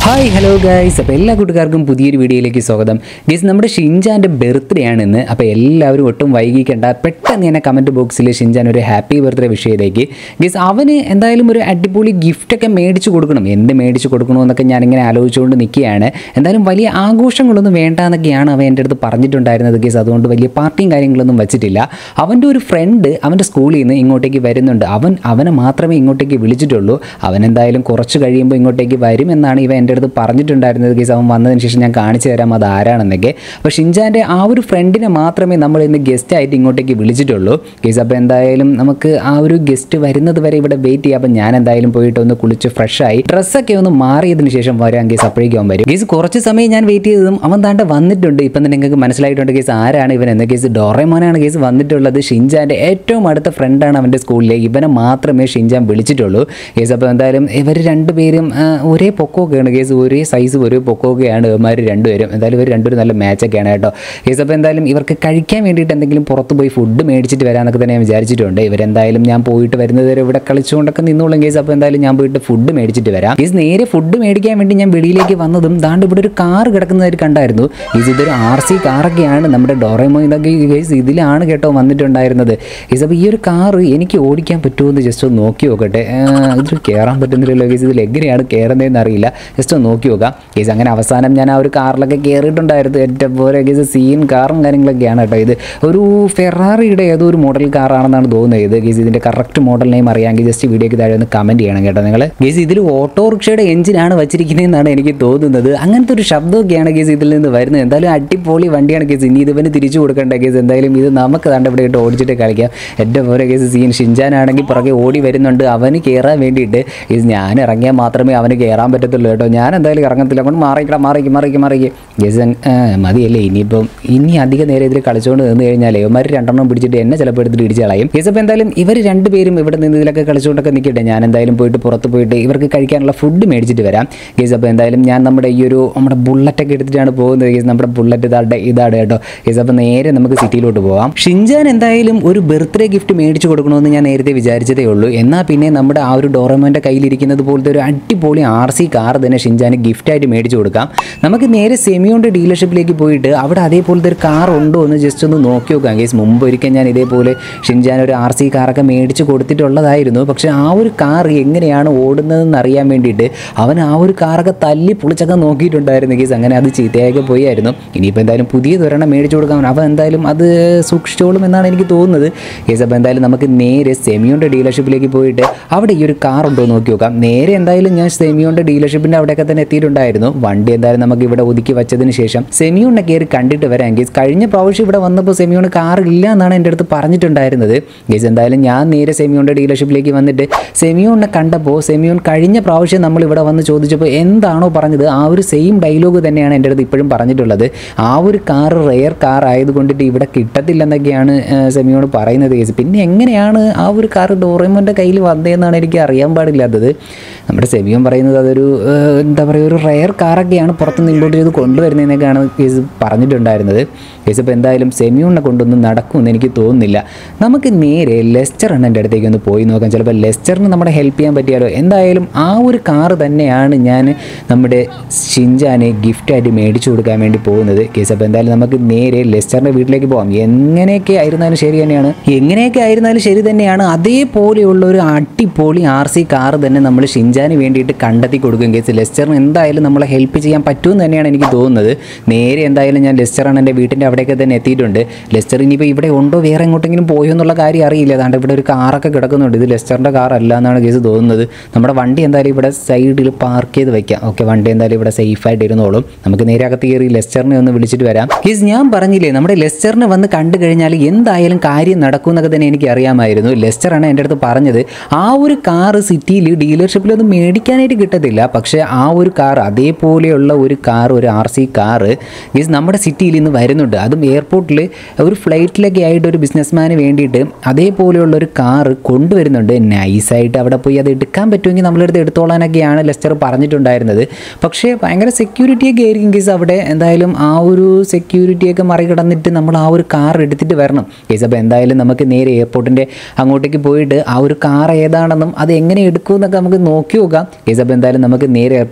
hi hello guys അപ്പോൾ എല്ലാ കൂട്ടുകാർക്കും പുതിയൊരു വീഡിയോയിലേക്ക് സ്വാഗതം ഗൈസ് നമ്മുടെ ഷിൻജാൻ്റെ ബർത്ത്ഡേ ആണ് ഇന്ന് അപ്പോൾ എല്ലാവരും ഒട്ടും വൈകിക്കേണ്ട പെട്ടെന്ന് തന്നെ കമൻറ്റ് ബോക്സിൽ ഷിൻജാൻ ഒരു ഹാപ്പി ബർത്ത്ഡേ വിഷയത്തിലേക്ക് ഗൈസ് അവന് എന്തായാലും ഒരു അടിപൊളി ഗിഫ്റ്റൊക്കെ മേടിച്ച് കൊടുക്കണം എന്ത് മേടിച്ച് കൊടുക്കണമെന്നൊക്കെ ഞാനിങ്ങനെ ആലോചിച്ചുകൊണ്ട് നിൽക്കുകയാണ് എന്തായാലും വലിയ ആഘോഷങ്ങളൊന്നും വേണ്ട എന്നൊക്കെയാണ് അവൻ എൻ്റെ അടുത്ത് പറഞ്ഞിട്ടുണ്ടായിരുന്നത് ഗൈസ് അതുകൊണ്ട് വലിയ പാർട്ടിയും കാര്യങ്ങളൊന്നും വെച്ചിട്ടില്ല അവൻ്റെ ഒരു ഫ്രണ്ട് അവൻ്റെ സ്കൂളിൽ നിന്ന് ഇങ്ങോട്ടേക്ക് വരുന്നുണ്ട് അവൻ അവനെ മാത്രമേ ഇങ്ങോട്ടേക്ക് വിളിച്ചിട്ടുള്ളൂ അവൻ എന്തായാലും കുറച്ച് കഴിയുമ്പോൾ ഇങ്ങോട്ടേക്ക് വരും എന്നാണ് ഇവൻ എൻ്റെ അടുത്ത് പറഞ്ഞിട്ടുണ്ടായിരുന്നത് കേസ് അവൻ വന്നതിന് ശേഷം ഞാൻ കാണിച്ചു തരാം അത് ആരാണെന്നൊക്കെ അപ്പോൾ ഷിൻജാൻ്റെ ആ ഒരു ഫ്രണ്ടിനെ മാത്രമേ നമ്മൾ ഇന്ന് ഗസ്റ്റ് ആയിട്ട് ഇങ്ങോട്ടേക്ക് വിളിച്ചിട്ടുള്ളൂ കേസ് അപ്പോൾ എന്തായാലും നമുക്ക് ആ ഒരു ഗസ്റ്റ് വരുന്നത് വരെ ഇവിടെ വെയിറ്റ് ചെയ്യാം അപ്പോൾ ഞാൻ എന്തായാലും പോയിട്ട് ഒന്ന് കുളിച്ച് ഫ്രഷായി ഡ്രസ്സൊക്കെ ഒന്ന് മാറിയതിന് ശേഷം വരാം കേസ് അപ്പോഴേക്കും അവൻ വരും കേസ് കുറച്ച് സമയം ഞാൻ വെയിറ്റ് ചെയ്തതും അവൻ താണ്ട വന്നിട്ടുണ്ട് ഇപ്പം തന്നെ നിങ്ങൾക്ക് മനസ്സിലായിട്ടുണ്ട് കേസ് ആരാണ് ഇവൻ എന്ന കേസ് ഡോറേമോനാണ് കേസ് വന്നിട്ടുള്ളത് ഷിൻജാൻ്റെ ഏറ്റവും അടുത്ത ഫ്രണ്ടാണ് അവൻ്റെ സ്കൂളിലെ ഇവനെ മാത്രമേ ഷിൻജാൻ വിളിച്ചിട്ടുള്ളൂ കേസ് അപ്പോൾ എന്തായാലും ഇവർ രണ്ടുപേരും ആ, ഒരേ പൊക്കമൊക്കെയാണ് കേസ് ഒരേ സൈസ് ഒരേ പൊക്കമൊക്കെയാണ് ഇവന്മാർ രണ്ടുപേരും എന്തായാലും ഇവർ രണ്ടുപേരും നല്ല മാച്ചൊക്കെയാണ് കേട്ടോ കേസ് അപ്പോൾ എന്തായാലും ഇവർക്ക് കഴിക്കാൻ വേണ്ടിയിട്ട് എന്തെങ്കിലും പുറത്ത് പോയി ഫുഡ് മേടിച്ചിട്ട് വരാമെന്നൊക്കെ തന്നെ ഞാൻ വിചാരിച്ചിട്ടുണ്ട് ഇവരെന്തായാലും ഞാൻ പോയിട്ട് വരുന്നത് വരെ ഇവിടെ കളിച്ചുകൊണ്ടൊക്കെ നിന്നോളും കേസ് അപ്പോൾ എന്തായാലും ഞാൻ പോയിട്ട് ഫുഡ് മേടിച്ചിട്ട് വരാം കേസ് നേരെ ഫുഡ് മേടിക്കാൻ വേണ്ടി ഞാൻ വെളിയിലേക്ക് വന്നതും ദാണ്ട് ഇവിടെ ഒരു കാർ കിടക്കുന്നതായിട്ട് കണ്ടായിരുന്നു കേസ് ഇതൊരു ആർ സി കാറൊക്കെയാണ് നമ്മുടെ ഡോറേമോ ഇതൊക്കെ കേസ് ഇതിലാണ് കേട്ടോ വന്നിട്ടുണ്ടായിരുന്നത് കേസ് അപ്പോൾ ഈ ഒരു കാർ എനിക്ക് ഓടിക്കാൻ പറ്റുമോ എന്ന് ജസ്റ്റ് ഒന്ന് നോക്കി നോക്കട്ടെ ആ, ഇതിൽ കയറാൻ പറ്റുന്നില്ലല്ലോ കേസ് ഇതിൽ എങ്ങനെയാണ് കയറുന്നതെന്ന് അറിയില്ല ജസ്റ്റ് ഒന്ന് നോക്കി നോക്കാം കേസ് അങ്ങനെ അവസാനം ഞാൻ ആ ഒരു കാറിലൊക്കെ കയറിയിട്ടുണ്ടായിരുന്നു ഏറ്റവും പോലെ കേസ് സീൻ കാറും കാര്യങ്ങളൊക്കെയാണ് കേട്ടോ ഇത് ഒരു ഫെറാറിയുടെ ഏതോ ഒരു മോഡൽ കാറാണെന്നാണ് തോന്നുന്നത് ഇത് കേസ് ഇതിൻ്റെ കറക്റ്റ് മോഡൽ നെയിം അറിയാമെങ്കിൽ ജസ്റ്റ് വീഡിയോയ്ക്ക് താഴെ ഒന്ന് കമൻറ്റ് ചെയ്യണം കേട്ടോ നിങ്ങൾ കേസ് ഇതിൽ ഓട്ടോറിക്ഷയുടെ എഞ്ചിനാണ് വെച്ചിരിക്കുന്നതെന്നാണ് എനിക്ക് തോന്നുന്നത് അങ്ങനത്തെ ഒരു ശബ്ദമൊക്കെയാണ് കേസ് ഇതിൽ നിന്ന് വരുന്നത് എന്തായാലും അടിപൊളി വണ്ടിയാണ് കേസ് ഇനി ഇതിവന് തിരിച്ചു കൊടുക്കേണ്ട കേസ് എന്തായാലും ഇത് നമുക്ക് കണ്ട ഇവിടെ ഇട്ട് ഓടിച്ചിട്ട് കളിക്കാം എൻ്റെ പോലെ കേസ് സീൻ ഷിൻജാനാണെങ്കിൽ പുറകെ ഓടി വരുന്നുണ്ട് അവന് കയറാൻ വേണ്ടിയിട്ട് ഇത് ഞാൻ ഇറങ്ങിയാൽ മാത്രമേ അവന് കയറാൻ പറ്റത്തുള്ളൂ കേട്ടോ ഞാൻ എന്തായാലും ഇറങ്ങത്തില്ല അങ്ങോട്ട് മാറിക്കണം മാറിക്ക് മാറിക്ക് മാറിക്ക് കേസ് മതിയല്ലേ ഇനിയിപ്പം ഇനി അധിക നേരം ഇതിൽ കളിച്ചുകൊണ്ട് നിന്ന് കഴിഞ്ഞാൽ ഇവന്മാർ രണ്ടെണ്ണം പിടിച്ചിട്ട് എന്നെ ചിലപ്പോൾ എടുത്തിട്ട് ഇടിച്ച് കളയും കേസ് അപ്പോൾ എന്തായാലും ഇവർ രണ്ടുപേരും ഇവിടെ നിന്ന് ഇതിലൊക്കെ കളിച്ചുകൊണ്ടൊക്കെ നിൽക്കട്ടെ ഞാൻ എന്തായാലും പോയിട്ട് പുറത്ത് പോയിട്ട് ഇവർക്ക് കഴിക്കാനുള്ള ഫുഡ് മേടിച്ചിട്ട് വരാം കേസ് അപ്പോൾ എന്തായാലും ഞാൻ നമ്മുടെ ഈ ഒരു നമ്മുടെ ബുള്ളറ്റൊക്കെ എടുത്തിട്ടാണ് പോകുന്നത് കേസ് നമ്മുടെ ബുള്ളറ്റ് ഇതാടെ ഇതാണ് കേട്ടോ കേസ് അപ്പോൾ നേരെ നമുക്ക് സിറ്റിയിലോട്ട് പോകാം ഷിൻജാൻ എന്തായാലും ഒരു ബർത്ത്ഡേ ഗിഫ്റ്റ് മേടിച്ച് കൊടുക്കണമെന്ന് ഞാൻ നേരത്തെ വിചാരിച്ചതേ ഉള്ളൂ എന്നാൽ പിന്നെ നമ്മുടെ ആ ഒരു ഡോറമോൻ്റെ കയ്യിലിരിക്കുന്നത് പോലത്തെ ഒരു അടിപൊളി ആർ സി കാർ തന്നെ ഷിൻജാന് ഗിഫ്റ്റായിട്ട് മേടിച്ച് കൊടുക്കാം നമുക്ക് നേരെ സെമിയോൻ്റെ ഡീലർഷിപ്പിലേക്ക് പോയിട്ട് അവിടെ അതേപോലത്തെ ഒരു കാർ ഉണ്ടോ എന്ന് ജസ്റ്റ് ഒന്ന് നോക്കി നോക്കാം കേസ് മുമ്പ് ഒരിക്കൽ ഞാൻ ഇതേപോലെ ഷിൻജാൻ ഒരു ആർ സി കാറൊക്കെ മേടിച്ച് കൊടുത്തിട്ടുള്ളതായിരുന്നു പക്ഷേ ആ ഒരു കാർ എങ്ങനെയാണ് ഓടുന്നതെന്ന് അറിയാൻ വേണ്ടിയിട്ട് അവൻ ആ ഒരു കാറൊക്കെ തല്ലി പൊളിച്ചൊക്കെ നോക്കിയിട്ടുണ്ടായിരുന്നു കേസ് അങ്ങനെ അത് ചീത്തയൊക്കെ പോയായിരുന്നു ഇനിയിപ്പോൾ എന്തായാലും പുതിയതൊരെണ്ണം മേടിച്ച് കൊടുക്കാം അവൻ എന്തായാലും അത് സൂക്ഷിച്ചോളും എന്നാണ് എനിക്ക് തോന്നുന്നത് കേസ് അപ്പോൾ എന്തായാലും നമുക്ക് നേരെ സെമിയോൻ്റെ ഡീലർഷിപ്പിലേക്ക് പോയിട്ട് അവിടെ ഈ ഒരു കാർ ഉണ്ടോ എന്ന് നോക്കി നോക്കാം നേരെ എന്തായാലും ഞാൻ സെമിയോൻ്റെ ഡീലർഷിപ്പിൻ്റെ അവിടെയൊക്കെ തന്നെ എത്തിയിട്ടുണ്ടായിരുന്നു വണ്ടി എന്തായാലും നമുക്ക് ഇവിടെ ഒതുക്കി വെച്ചതിന് ശേഷം സെമിയോണിനെ കയറി കണ്ടിട്ട് വരാം ഗേസ് കഴിഞ്ഞ പ്രാവശ്യം ഇവിടെ വന്നപ്പോൾ സെമിയോണ് കാർ ഇല്ല എന്നാണ് എൻ്റെ അടുത്ത് പറഞ്ഞിട്ടുണ്ടായിരുന്നത് ഗേസ് എന്തായാലും ഞാൻ നേരെ സെമിയോൻ്റെ ഡീലർഷിപ്പിലേക്ക് വന്നിട്ട് സെമിയോണിനെ കണ്ടപ്പോൾ സെമിയോൺ കഴിഞ്ഞ പ്രാവശ്യം നമ്മൾ ഇവിടെ വന്ന് ചോദിച്ചപ്പോൾ എന്താണോ പറഞ്ഞത് ആ ഒരു സെയിം ഡയലോഗ് തന്നെയാണ് എൻ്റെ അടുത്ത് ഇപ്പോഴും പറഞ്ഞിട്ടുള്ളത് ആ ഒരു കാർ റെയർ കാർ ആയതുകൊണ്ടിട്ട് ഇവിടെ കിട്ടത്തില്ലെന്നൊക്കെയാണ് ഏഹ്, സെമിയോട് പറയുന്നത് കേസ് പിന്നെ എങ്ങനെയാണ് ആ ഒരു കാർ ഡോറേമോൻ്റെ കയ്യിൽ വന്നതെന്നാണ് എനിക്ക് അറിയാൻ പാടില്ലാത്തത് നമ്മുടെ സെമിയോൻ പറയുന്നത് അതൊരു ഏഹ്, എന്താ പറയുക ഒരു റെയർ കാറൊക്കെയാണ് പുറത്തുനിന്ന് ഇമ്പോർട്ട് ചെയ്ത് കൊണ്ടുവരുന്നതെന്നൊക്കെയാണ് കേസ് പറഞ്ഞിട്ടുണ്ടായിരുന്നത് കേസ് ഇപ്പോൾ എന്തായാലും സെമിയോണിനെ കൊണ്ടൊന്നും നടക്കുമെന്ന് എനിക്ക് തോന്നുന്നില്ല നമുക്ക് നേരെ ലെസ്റ്റർ അണ്ണൻ്റെ അടുത്തേക്ക് ഒന്ന് പോയി നോക്കാം ചിലപ്പോൾ ലെസ്റ്ററിന് നമ്മുടെ ഹെൽപ്പ് ചെയ്യാൻ പറ്റിയാലോ എന്തായാലും ആ ഒരു കാറ് തന്നെയാണ് ഞാൻ നമ്മുടെ ഷിൻജാനെ ഗിഫ്റ്റായിട്ട് മേടിച്ചു കൊടുക്കാൻ വേണ്ടി പോകുന്നത് കേസ് അപ്പോൾ എന്തായാലും നമുക്ക് നേരെ ലെസ്റ്ററിൻ്റെ വീട്ടിലേക്ക് പോകാം എങ്ങനെയൊക്കെ ആയിരുന്നാലും ശരി തന്നെയാണ് എങ്ങനെയൊക്കെ ആയിരുന്നാലും ശരി തന്നെയാണ് അതേപോലെയുള്ള ഒരു അടിപൊളി ആർ സി കാർ തന്നെ നമ്മൾ ഷിൻജാന് വേണ്ടിയിട്ട് കണ്ടെത്തി കൊടുക്കും കേസ് ലെസ്റ്ററിന് എന്തായാലും നമ്മളെ ഹെൽപ്പ് ചെയ്യാൻ പറ്റുമെന്ന് തന്നെയാണ് എനിക്ക് തോന്നുന്നത് നേരെ എന്തായാലും ഞാൻ ലെസ്റ്ററാണ് എൻ്റെ വീട്ടിൻ്റെ അവിടെയൊക്കെ തന്നെ എത്തിയിട്ടുണ്ട് ലെസ്റ്റർ ഇനിയിപ്പോൾ ഇവിടെ ഉണ്ടോ വേറെ എങ്ങോട്ടെങ്കിലും പോയോ എന്നുള്ള കാര്യം അറിയില്ല അതാണ്ട് ഇവിടെ ഒരു കാറൊക്കെ കിടക്കുന്നുണ്ട് ഇത് ലെസ്റ്ററിൻ്റെ കാർ അല്ല എന്നാണ് കേസ് തോന്നുന്നത് നമ്മുടെ വണ്ടി എന്തായാലും ഇവിടെ സൈഡിൽ പാർക്ക് ചെയ്ത് വെക്കാം ഓക്കെ വണ്ടി എന്തായാലും ഇവിടെ സേഫായിട്ട് ഇരുന്നോളും നമുക്ക് നേരെ അകത്ത് കയറി ലെസ്റ്ററിനെ ഒന്ന് വിളിച്ചിട്ട് വരാം കേസ് ഞാൻ പറഞ്ഞില്ലേ നമ്മുടെ ലെസ്റ്ററിനെ വന്ന് കണ്ടു കഴിഞ്ഞാൽ എന്തായാലും കാര്യം നടക്കും എന്നൊക്കെ തന്നെ എനിക്ക് അറിയാമായിരുന്നു ലെസ്റ്ററാണ് എൻ്റെ അടുത്ത് പറഞ്ഞത് ആ ഒരു കാറ് സിറ്റിയിൽ ഡീലർഷിപ്പിലൊന്നും മേടിക്കാനായിട്ട് കിട്ടത്തില്ല പക്ഷേ ആ ഒരു കാർ അതേപോലെയുള്ള ഒരു കാർ ഒരു ആർ സി കാറ് ഗീസ് നമ്മുടെ സിറ്റിയിൽ ഇന്ന് വരുന്നുണ്ട് അതും എയർപോർട്ടിൽ ഒരു ഫ്ലൈറ്റിലൊക്കെ ആയിട്ട് ഒരു ബിസിനസ്മാന് വേണ്ടിയിട്ട് അതേപോലെയുള്ള ഒരു കാറ് കൊണ്ടുവരുന്നുണ്ട് നൈസായിട്ട് അവിടെ പോയി അത് എടുക്കാൻ പറ്റുമെങ്കിൽ നമ്മളെടുത്ത് എടുത്തോളാനൊക്കെയാണ് ലെസ്റ്റർ പറഞ്ഞിട്ടുണ്ടായിരുന്നത് പക്ഷേ ഭയങ്കര സെക്യൂരിറ്റിയൊക്കെ ആയിരിക്കും കേസ് അവിടെ എന്തായാലും ആ ഒരു സെക്യൂരിറ്റിയൊക്കെ മറികടന്നിട്ട് നമ്മൾ ആ ഒരു കാർ എടുത്തിട്ട് വരണം കേസ് അപ്പോൾ എന്തായാലും നമുക്ക് നേരെ എയർപോർട്ടിൻ്റെ അങ്ങോട്ടേക്ക് പോയിട്ട് ആ ഒരു കാർ ഏതാണെന്നും അത് എങ്ങനെ എടുക്കുമെന്നൊക്കെ നമുക്ക് നോക്കി നോക്കാം കേസ് അപ്പോൾ എന്തായാലും നമുക്ക് നേരെ എയർപോർട്ട്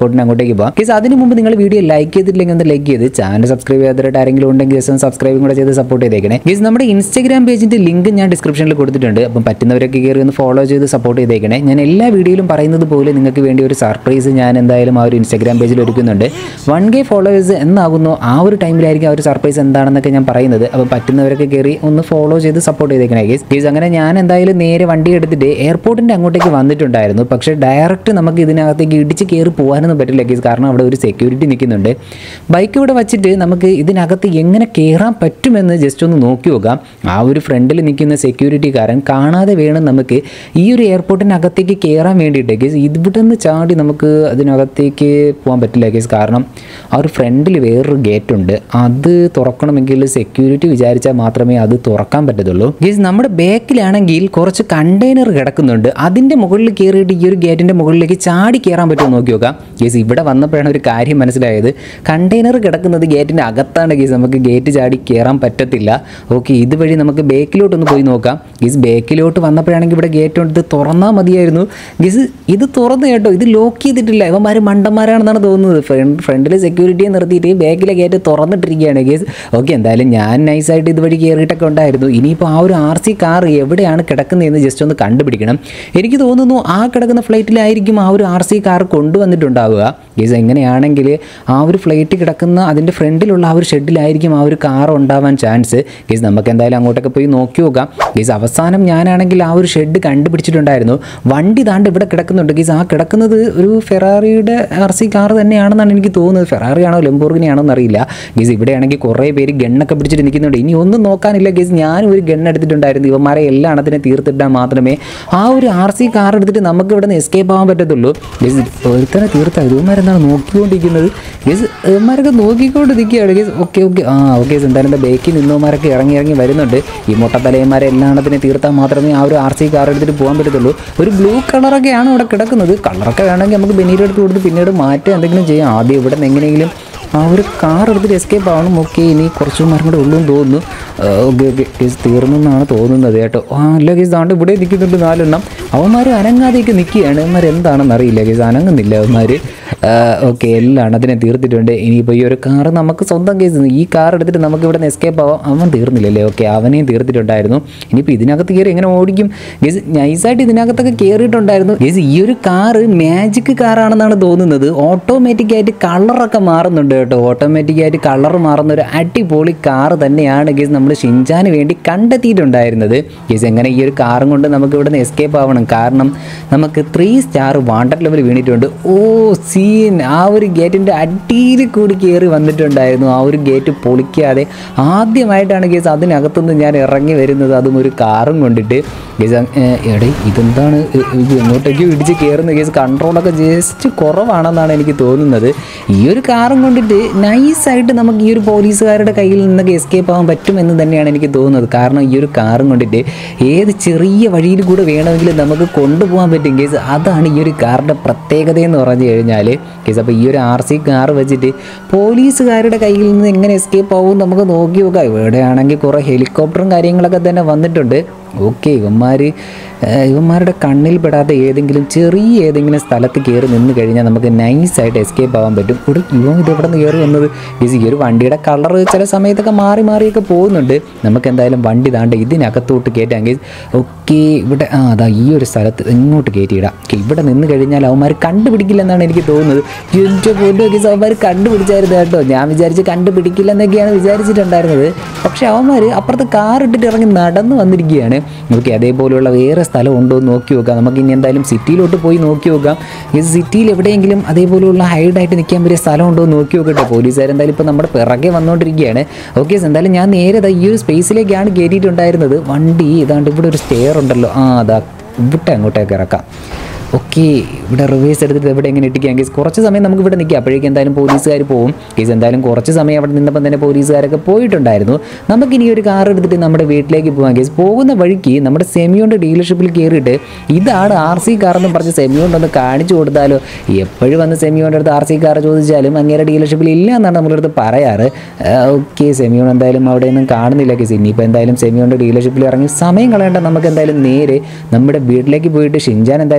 എയർപോർട്ടിന് അങ്ങോട്ടേക്ക് പോകാം കേസ് അതിന് മുമ്പ് നിങ്ങൾ വീഡിയോ ലൈക്ക് ചെയ്തിട്ടില്ലെങ്കിൽ ഒന്ന് ലൈക്ക് ചെയ്ത് ചാനൽ സബ്സ്ക്രൈബ് ചെയ്തിട്ട് ആരെങ്കിലും ഉണ്ടെങ്കിൽ ജസ്റ്റ് ഒന്ന് സബ്സ്ക്രൈബും കൂടെ ചെയ്ത് സപ്പോർട്ട് ചെയ്തേക്കണേ കേസ് നമ്മുടെ ഇൻസ്റ്റാഗ്രാം പേജിൻ്റെ ലിങ്ക് ഞാൻ ഡിസ്ക്രിപ്ഷനിൽ കൊടുത്തിട്ടുണ്ട് അപ്പം പറ്റുന്നവരൊക്കെ കയറി ഒന്ന് ഫോളോ ചെയ്ത് സപ്പോർട്ട് ചെയ്തേക്കണേ ഞാൻ എല്ലാ വീഡിയോയിലും പറയുന്നത് പോലെ നിങ്ങൾക്ക് വേണ്ടി ഒരു സർപ്രൈസ് ഞാൻ എന്തായാലും ആ ഒരു ഇൻസ്റ്റാഗ്രാം പേജിൽ ഒരുക്കുന്നുണ്ട് വൺ കെ ഫോളോവേഴ്സ് എന്നാകുന്നു ആ ഒരു ടൈമിലായിരിക്കും ആ ഒരു സർപ്രൈസ് എന്താണെന്നൊക്കെ ഞാൻ പറയുന്നത് അപ്പോൾ പറ്റുന്നവരൊക്കെ കയറി ഒന്ന് ഫോളോ ചെയ്ത് സപ്പോർട്ട് ചെയ്തേക്കണേ കേസ് കേസ് അങ്ങനെ ഞാൻ എന്തായാലും നേരെ വണ്ടി എടുത്തിട്ട് എയർപോർട്ടിൻ്റെ അങ്ങോട്ടേക്ക് വന്നിട്ടുണ്ടായിരുന്നു പക്ഷേ ഡയറക്റ്റ് നമുക്ക് ഇതിനകത്തേക്ക് ഇടിച്ച് കയറി പോകാനൊന്നും പറ്റില്ല കേസ് കാരണം അവിടെ ഒരു സെക്യൂരിറ്റി നിൽക്കുന്നുണ്ട് ബൈക്ക് ഇവിടെ വച്ചിട്ട് നമുക്ക് ഇതിനകത്ത് എങ്ങനെ കയറാൻ പറ്റുമെന്ന് ജസ്റ്റ് ഒന്ന് നോക്കി നോക്കാം ആ ഒരു ഫ്രണ്ടിൽ നിൽക്കുന്ന സെക്യൂരിറ്റിക്കാരൻ കാണാതെ വേണം നമുക്ക് ഈ ഒരു എയർപോർട്ടിനകത്തേക്ക് കയറാൻ വേണ്ടിയിട്ട് കേസ് ഇവിടെ നിന്ന് ചാടി നമുക്ക് അതിനകത്തേക്ക് പോകാൻ പറ്റില്ല കേസ് കാരണം ആ ഒരു ഫ്രണ്ടിൽ വേറൊരു ഗേറ്റ് ഉണ്ട് അത് തുറക്കണമെങ്കിൽ സെക്യൂരിറ്റി വിചാരിച്ചാൽ മാത്രമേ അത് തുറക്കാൻ പറ്റത്തുള്ളൂ കേസ് നമ്മുടെ ബാക്കിലാണെങ്കിൽ കുറച്ച് കണ്ടെയ്നർ കിടക്കുന്നുണ്ട് അതിൻ്റെ മുകളിൽ കയറിയിട്ട് ഈ ഒരു ഗേറ്റിൻ്റെ മുകളിലേക്ക് ചാടി കയറാൻ പറ്റുമോ നോക്കി നോക്കാം കേസ് ഇവിടെ വന്നപ്പോഴാണ് ഒരു കാര്യം മനസ്സിലായത് കണ്ടെയ്നർ കിടക്കുന്നത് ഗേറ്റിൻ്റെ അകത്താണ് കേസ് നമുക്ക് ഗേറ്റ് ചാടി കയറാൻ പറ്റത്തില്ല ഓക്കെ ഇതുവഴി നമുക്ക് ബേക്കിലോട്ടൊന്ന് പോയി നോക്കാം ഗീസ് ബേക്കിലോട്ട് വന്നപ്പോഴാണെങ്കിൽ ഇവിടെ ഗേറ്റ് ഉണ്ട് തുറന്നാൽ മതിയായിരുന്നു ഗീസ് ഇത് തുറന്നു കേട്ടോ ഇത് ലോക്ക് ചെയ്തിട്ടില്ല ഇവന്മാർ മണ്ടന്മാരാണെന്നാണ് തോന്നുന്നത് ഫ്രണ്ട് ഫ്രണ്ടിൽ സെക്യൂരിറ്റിയെ നിർത്തിയിട്ട് ബാക്കിലെ ഗേറ്റ് തുറന്നിട്ടിരിക്കുകയാണ് ഗീസ് ഓക്കെ എന്തായാലും ഞാൻ നൈസായിട്ട് ഇതുവഴി കയറിയിട്ടൊക്കെ ഉണ്ടായിരുന്നു ഇനിയിപ്പോൾ ആ ഒരു ആർ സി കാർ എവിടെയാണ് കിടക്കുന്നതെന്ന് ജസ്റ്റ് ഒന്ന് കണ്ടുപിടിക്കണം എനിക്ക് തോന്നുന്നു ആ കിടക്കുന്ന ഫ്ലൈറ്റിലായിരിക്കും ആ ഒരു ആർ സി കാർ കൊണ്ടുവന്നിട്ടുണ്ടാവുക ഗീസ് എങ്ങനെയാണെങ്കിൽ ആ ഒരു ഫ്ലൈറ്റ് കിടക്കുന്ന അതിൻ്റെ ഫ്രണ്ടിലുള്ള ആ ഒരു ഷെഡിലായിരിക്കും ആ ഒരു കാർ ഉണ്ടാവാൻ ചാൻസ് ഗീസ് നമുക്ക് എന്തായാലും അങ്ങോട്ടൊക്കെ പോയി നോക്കി നോക്കാം ഗീസ് അവസാനം ഞാനാണെങ്കിൽ ആ ഒരു ഷെഡ് കണ്ടുപിടിച്ചിട്ടുണ്ടായിരുന്നു വണ്ടി താണ്ട് ഇവിടെ കിടക്കുന്നുണ്ട് ഗീസ് ആ കിടക്കുന്നത് ഒരു ഫെറാറിയുടെ ആർ സി കാർ തന്നെയാണെന്നാണ് എനിക്ക് തോന്നുന്നത് ഫെറാറി ആണോ ലംബോർഗിനി ആണോ എന്നറിയില്ല ഗീസ് ഇവിടെയാണെങ്കിൽ കുറേ പേര് ഗണ്ണൊക്കെ പിടിച്ചിട്ട് നിൽക്കുന്നുണ്ട് ഇനി ഒന്നും നോക്കാനില്ല ഗീസ് ഞാനും ഒരു ഗണ്ണ് എടുത്തിട്ടുണ്ടായിരുന്നു ഇവന്മാരെ എല്ലാ എണ്ണത്തിനെ തീർത്തിട്ടാൽ മാത്രമേ ആ ഒരു ആർ സി കാർ എടുത്തിട്ട് നമുക്ക് ഇവിടെ നിന്ന് എസ്കേപ്പ് ആവാൻ പറ്റത്തുള്ളൂ ഗീസ് ഒരുത്തനെ തീർത്താൽ ഇവന്മാരെന്താണ് നോക്കിക്കൊണ്ടിരിക്കുന്നത് ഗീസ് ഇവന്മാരൊക്കെ നോക്കിക്കൊണ്ട് നിൽക്കുകയാണ് ഗീസ് ഓക്കെ ഓക്കെ ആ ഓക്കെ എന്തായാലും എന്താ ബേക്കിൽ നിന്നവന്മാരൊക്കെ ഇറങ്ങി ഇറങ്ങി വരുന്നുണ്ട് ഈ മുട്ടത്തലയന്മാരെ എല്ലാത്തിനെ തീർത്താൽ മാത്രമേ ആ ഒരു ആർ സി കാർ എടുത്തിട്ട് പോകാൻ പറ്റത്തുള്ളൂ ഒരു ബ്ലൂ കളറൊക്കെയാണ് ഇവിടെ കിടക്കുന്നത് കളറൊക്കെ വേണമെങ്കിൽ നമുക്ക് ബെനീറ്റ് എടുത്ത് കൊടുത്ത് പിന്നീട് മാറ്റം എന്തെങ്കിലും ചെയ്യാം ആദ്യം ഇവിടെ നിന്ന് എങ്ങനെയെങ്കിലും ആ ഒരു കാർ എടുത്തിട്ട് എസ്കേപ്പ് ആവണം ഓക്കെ ഇനി കുറച്ച് മരം കൂടെ ഉള്ളൂ എന്ന് തോന്നുന്നു ഓക്കെ ഓക്കെ കേസ് തീർന്നു എന്നാണ് തോന്നുന്നത് കേട്ടോ ആ അല്ല കേസ് താണ്ട് ഇവിടെ നിൽക്കുന്നുണ്ട് നാലെണ്ണം അവന്മാർ അനങ്ങാതെയൊക്കെ നിൽക്കുകയാണ് അവന്മാർ എന്താണെന്ന് അറിയില്ല കേസ് അനങ്ങുന്നില്ല അവന്മാർ ഓക്കെ എല്ലാ എണ്ണത്തിനെ തീർത്തിട്ടുണ്ട് ഇനിയിപ്പോൾ ഈ ഒരു കാർ നമുക്ക് സ്വന്തം കേസ് ഈ കാർ എടുത്തിട്ട് നമുക്ക് ഇവിടെ നിന്ന് എസ്കേപ്പ് ആവാം അവൻ തീർന്നില്ലല്ലേ ഓക്കെ അവനെയും തീർത്തിട്ടുണ്ടായിരുന്നു ഇനിയിപ്പോൾ ഇതിനകത്ത് കയറി എങ്ങനെ ഓടിക്കും ഗേസ് നൈസായിട്ട് ഇതിനകത്തൊക്കെ കയറിയിട്ടുണ്ടായിരുന്നു ഗേസ് ഈ ഒരു കാറ് മാജിക് കാറാണെന്നാണ് തോന്നുന്നത് ഓട്ടോമാറ്റിക് ആയിട്ട് കളറൊക്കെ മാറുന്നുണ്ട് കേട്ടോ ഓട്ടോമാറ്റിക് ആയിട്ട് കളർ മാറുന്ന ഒരു അടിപൊളി കാർ തന്നെയാണ് ഗേസ് നമ്മൾ ഷിൻചാന് വേണ്ടി കണ്ടെത്തിയിട്ടുണ്ടായിരുന്നത് ഗേസ് എങ്ങനെ ഈ ഒരു കാറും കൊണ്ട് നമുക്ക് ഇവിടെ നിന്ന് എസ്കേപ്പ് ആവണം കാരണം നമുക്ക് ത്രീ സ്റ്റാർ വാണ്ടർ ലെവൽ വീണിട്ടുണ്ട് ഓ സീൻ ആ ഒരു ഗേറ്റിൻ്റെ അടിയിൽ കൂടി കയറി വന്നിട്ടുണ്ടായിരുന്നു ആ ഒരു ഗേറ്റ് പൊളിക്കാതെ ആദ്യമായിട്ടാണ് കേസ് അതിനകത്തുനിന്ന് ഞാൻ ഇറങ്ങി വരുന്നത് അതും ഒരു കാറും കൊണ്ടിട്ട് കേസ് എടേ ഇതെന്താണ് ഇ- ഇത് എങ്ങോട്ടേക്കും ഇടിച്ച് കയറുന്ന കേസ് കൺട്രോളൊക്കെ ജസ്റ്റ് കുറവാണെന്നാണ് എനിക്ക് തോന്നുന്നത് ഈ ഒരു കാറും കൊണ്ടിട്ട് നൈസായിട്ട് നമുക്ക് ഈ ഒരു പോലീസുകാരുടെ കയ്യിൽ നിന്നൊക്കെ എസ്കേപ്പ് ആവാൻ പറ്റുമെന്ന് തന്നെയാണ് എനിക്ക് തോന്നുന്നത് കാരണം ഈ ഒരു കാറും കൊണ്ടിട്ട് ഏത് ചെറിയ വഴിയിൽ കൂടെ വേണമെങ്കിലും നമുക്ക് കൊണ്ടുപോകാൻ പറ്റും കേസ് അതാണ് ഈ ഒരു കാറിൻ്റെ പ്രത്യേകത എന്ന് പറഞ്ഞു കഴിഞ്ഞാൽ കേസ് അപ്പോൾ ഈ ഒരു ആർ സി കാർ വെച്ചിട്ട് പോലീസുകാരുടെ കയ്യിൽ നിന്ന് എങ്ങനെ എസ്കേപ്പ് ആവും നമുക്ക് നോക്കി നോക്കാം ഇവിടെയാണെങ്കിൽ കുറേ ഹെലികോപ്റ്ററും കാര്യങ്ങളൊക്കെ തന്നെ വന്നിട്ടുണ്ട് ഓക്കെ ഇവന്മാർ ഇവന്മാരുടെ കണ്ണിൽ പെടാത്ത ഏതെങ്കിലും ചെറിയ ഏതെങ്കിലും സ്ഥലത്ത് കയറി നിന്ന് കഴിഞ്ഞാൽ നമുക്ക് നൈസായിട്ട് എസ്കേപ്പ് ആവാൻ പറ്റും ഇവിടെ ഇവൻ ഇത് എവിടെ നിന്ന് കയറി വന്നത് ഗീസ് ഈ ഒരു വണ്ടിയുടെ കളർ ചില സമയത്തൊക്കെ മാറി മാറിയൊക്കെ പോകുന്നുണ്ട് നമുക്ക് എന്തായാലും വണ്ടി താണ്ട് ഇതിനകത്തോട്ട് കയറ്റാമെങ്കിൽ ഓക്കെ ഇവിടെ ആ അതാ ഈ ഒരു സ്ഥലത്ത് ഇങ്ങോട്ട് കയറ്റിയിടാം ഓക്കെ ഇവിടെ നിന്ന് കഴിഞ്ഞാൽ അവന്മാർ കണ്ടുപിടിക്കില്ലെന്നാണ് എനിക്ക് തോന്നുന്നത് എൻ്റെ പോലും ഗീസ് അവന്മാർ കണ്ടുപിടിച്ചായിരുന്നു കേട്ടോ ഞാൻ വിചാരിച്ച് കണ്ടുപിടിക്കില്ലെന്നൊക്കെയാണ് വിചാരിച്ചിട്ടുണ്ടായിരുന്നത് പക്ഷേ അവന്മാർ അപ്പുറത്ത് കാർ ഇട്ടിട്ട് ഇറങ്ങി നടന്നു വന്നിരിക്കുകയാണ് ഓക്കെ അതേപോലെയുള്ള വേറെ സ്ഥലം ഉണ്ടോ എന്ന് നോക്കി നോക്കാം നമുക്ക് ഇനി എന്തായാലും സിറ്റിയിലോട്ട് പോയി നോക്കി നോക്കാം ഈ സിറ്റിയിൽ എവിടെയെങ്കിലും അതേപോലെയുള്ള ഹൈഡായിട്ട് നിൽക്കാൻ പറ്റിയ സ്ഥലം ഉണ്ടോ എന്ന് നോക്കി നോക്കട്ടെ പോലീസുകാർ എന്തായാലും ഇപ്പോൾ നമ്മുടെ പിറകെ വന്നുകൊണ്ടിരിക്കുകയാണ് ഓക്കെ എന്തായാലും ഞാൻ നേരെ ദാ ഈ ഒരു സ്പേസിലേക്കാണ് കയറ്റിയിട്ടുണ്ടായിരുന്നത് വണ്ടി ഇതാണ്ട് ഇവിടെ ഒരു സ്റ്റെയർ ഉണ്ടല്ലോ ആ അതാ ഇവിടെ അങ്ങോട്ടേക്ക് ഇറക്കാം ഓക്കെ ഇവിടെ റിവേഴ്സ് എടുത്തിട്ട് എവിടെ എങ്ങനെ ഇട്ടിക്കാം കേസ് കുറച്ച് സമയം നമുക്ക് ഇവിടെ നിൽക്കാം അപ്പോഴേക്കും എന്തായാലും പോലീസുകാർ പോകും കേസ് എന്തായാലും കുറച്ച് സമയം അവിടെ നിന്നപ്പം തന്നെ പോലീസുകാരൊക്കെ പോയിട്ടുണ്ടായിരുന്നു നമുക്കിനി ഒരു കാർ എടുത്തിട്ട് നമ്മുടെ വീട്ടിലേക്ക് പോകാം കേസ് പോകുന്ന വഴിക്ക് നമ്മുടെ സെമിയോൻ്റെ ഡീലർഷിപ്പിൽ കയറിയിട്ട് ഇതാണ് ആർ സി കാർ എന്ന് പറഞ്ഞ് സെമിയോണ്ട് ഒന്ന് കാണിച്ചു കൊടുത്താലോ എപ്പോഴും വന്ന് സെമിയോൻ്റെ അടുത്ത് ആർ സി കാർ ചോദിച്ചാലും അങ്ങേരെ ഡീലർഷിപ്പിൽ ഇല്ല എന്നാണ് നമ്മുടെ അടുത്ത് പറയാറ് ഓക്കെ സെമിയോൺ എന്തായാലും അവിടെ ഒന്നും കാണുന്നില്ല കേസ് ഇനിയിപ്പോൾ എന്തായാലും സെമിയോൻ്റെ ഡീലർഷിപ്പിൽ ഇറങ്ങി സമയം കളയേണ്ട നമുക്ക് എന്തായാലും നേരെ നമ്മുടെ വീട്ടിലേക്ക് പോയിട്ട് ഷിൻജാൻ എന്തായാലും സർപ്രൈസ്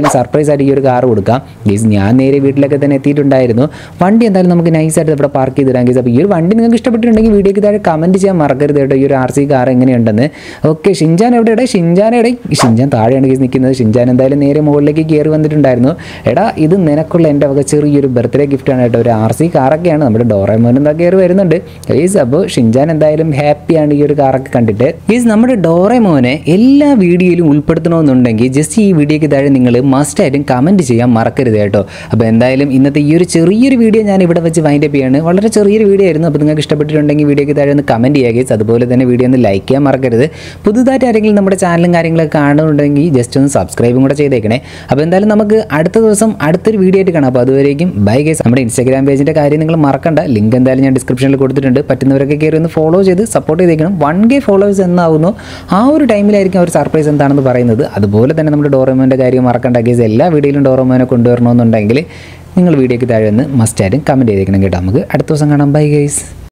സർപ്രൈസ് ആയിട്ട് ഈ ഒരു കാർ കൊടുക്കാം ഗീസ് ഞാൻ നേരെ വീട്ടിലൊക്കെ തന്നെ എത്തിയിട്ടുണ്ടായിരുന്നു വണ്ടി എന്തായാലും നമുക്ക് നൈസായിട്ട് ഇവിടെ പാർക്ക് ചെയ്തിടാം ഗീസ് അപ്പോൾ ഈ ഒരു വണ്ടി നിങ്ങൾക്ക് ഇഷ്ടപ്പെട്ടിട്ടുണ്ടെങ്കിൽ വീഡിയോക്ക് താഴെ കമൻറ്റ് ചെയ്യാൻ മറക്കരുത് കേട്ടോ ഈ ഒരു ആർ സി കാർ എങ്ങനെയുണ്ടെന്ന് ഓക്കെ ഷിൻജാൻ എവിടെ എടാ ഷിൻജാൻ എവിടെ ഷിൻജാൻ താഴെയാണ് ഗീസ് നിൽക്കുന്നത് ഷിൻജാൻ എന്തായാലും നേരെ മുകളിലേക്ക് കയറി വന്നിട്ടുണ്ടായിരുന്നു എടാ ഇത് നിനക്കുള്ള എൻ്റെ വക ചെറിയൊരു ബർത്ത്ഡേ ഗിഫ്റ്റാണ് കേട്ടോ ഒരു ആർ സി കാറൊക്കെയാണ് നമ്മുടെ ഡോറേമോൻ എന്താ കയറി വരുന്നുണ്ട് ഗീസ് അപ്പോൾ ഷിൻജാൻ എന്തായാലും ഹാപ്പിയാണ് ഈ ഒരു കാറൊക്കെ കണ്ടിട്ട് ഗീസ് നമ്മുടെ ഡോറേമോനെ എല്ലാ വീഡിയോയിലും ഉൾപ്പെടുത്തണമെന്നുണ്ടെങ്കിൽ ജസ്റ്റ് ഈ വീഡിയോയ്ക്ക് താഴെ നിങ്ങൾ മസ്റ്റായിട്ടും കമൻറ്റ് ചെയ്യാൻ മറക്കരുത് കേട്ടോ അപ്പോൾ എന്തായാലും ഇന്നത്തെ ഈ ഒരു ചെറിയൊരു വീഡിയോ ഞാൻ ഇവിടെ വെച്ച് വൈൻഡ് അപ്പ് ചെയ്യാണ് വളരെ ചെറിയൊരു വീഡിയോ ആയിരുന്നു അപ്പോൾ നിങ്ങൾക്ക് ഇഷ്ടപ്പെട്ടിട്ടുണ്ടെങ്കിൽ വീഡിയോയ്ക്ക് താഴെ ഒന്ന് കമൻറ്റ് ചെയ്യുക ഗീസ് അതുപോലെ തന്നെ വീഡിയോ ഒന്ന് ലൈക്ക് ചെയ്യാൻ മറക്കരുത് പുതുതായിട്ട് ആരെങ്കിലും നമ്മുടെ ചാനലും കാര്യങ്ങളൊക്കെ കാണുന്നുണ്ടെങ്കിൽ ജസ്റ്റ് ഒന്ന് സബ്സ്ക്രൈബും കൂടെ ചെയ്തേക്കണേ അപ്പോൾ എന്തായാലും നമുക്ക് അടുത്ത ദിവസം അടുത്തൊരു വീഡിയോ ആയിട്ട് കാണാം അപ്പോൾ അതുവരേക്കും ബൈ ഗേസ് നമ്മുടെ ഇൻസ്റ്റാഗ്രാം പേജിൻ്റെ കാര്യം നിങ്ങൾ മറക്കണ്ട ലിങ്ക് എന്തായാലും ഞാൻ ഡിസ്ക്രിപ്ഷനിൽ കൊടുത്തിട്ടുണ്ട് പറ്റുന്നവരൊക്കെ കയറി ഒന്ന് ഫോളോ ചെയ്ത് സപ്പോർട്ട് ചെയ്തേക്കണം വൺ കെ ഫോളോവേഴ്സ് എന്നാവുന്നു ആ ഒരു ടൈമിലായിരിക്കും അവർ സർപ്രൈസ് എന്താണെന്ന് പറയുന്നത് അതുപോലെ തന്നെ നമ്മുടെ ഡോറമോൻ്റെ കാര്യം മറക്കണ്ട ഗേസ് എല്ലാ വീഡിയോയിലും ഡോറമോനെ കൊണ്ടുവരണമെന്നുണ്ടെങ്കിൽ നിങ്ങൾ വീഡിയോയ്ക്ക് താഴെ ഒന്ന് മസ്റ്റായിട്ടും കമൻറ്റ് ചെയ്തേക്കണം കേട്ടോ നമുക്ക് അടുത്ത ദിവസം കാണാം ബൈ ഗൈസ്